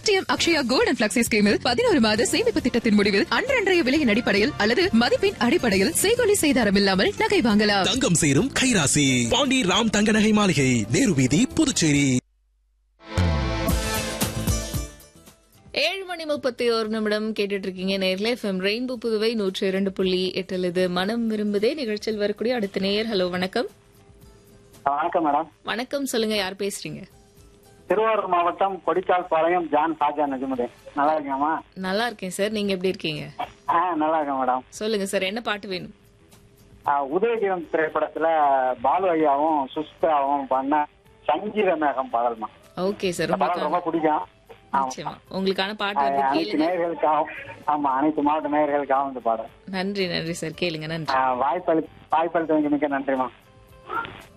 STM Akshaya gold and flexi ஸ்கீமில் பதினோரு மாத சேமிப்பு திட்டத்தின் முடிவில் அன்றன்றைய விலையின் அடிப்படையில் அல்லது மதிப்பின் அடிப்படையில் செய்கொலி செய்தாரம் இல்லாமல் நகை வாங்கலாம் தங்கம் சேரும் கைராசி பாண்டி ராம் தங்க நகை மாளிகை நேரு வீதி புதுச்சேரி ஏழு மணி முப்பத்தி ஒரு நிமிடம் கேட்டுட்டு இருக்கீங்க நேர்ல எஃப்எம் ரெயின்போ புதுவை நூற்றி இரண்டு புள்ளி எட்டில் இது மனம் விரும்புதே நிகழ்ச்சியில் வரக்கூடிய அடுத்த நேயர் ஹலோ வணக்கம் வணக்கம் மேடம் வணக்கம் சொல்லுங்க யார் பேசுறீங்க திருவாரூர் மாவட்டம் கொடிக்கால் பாளையம் ஜான் சாஜா நஜமுதேன் நல்லா இருக்கீங்கம்மா நல்லா இருக்கேன் சார் நீங்க எப்படி இருக்கீங்க ஆ நல்லா இருக்கேன் மேடம் சொல்லுங்க சார் என்ன பாட்டு வேணும் ஆ, உதயகீதம் திரைப்படத்துல பாலு ஐயாவும் சுஸ்தாவும் பண்ண சங்கீத மேகம் பாடல்மா ஓகே சார் இந்த பாடல் ரொம்ப உங்களுக்கான பிடிக்கும் ஆமா. நிச்சயமா உங்களுக்கான ஆ, பாட்டு வந்து அனைத்து கேளுங்க நேயர்களுக்காகவும் ஆமா அனைத்து மாவட்ட நேயர்களுக்காகவும் இந்த பாடல் நன்றி நன்றி சார் கேளுங்க நன்றி ஆ, வாய்ப்பளி வாய்ப்பளித்தவங்க மிக்க நன்றிமா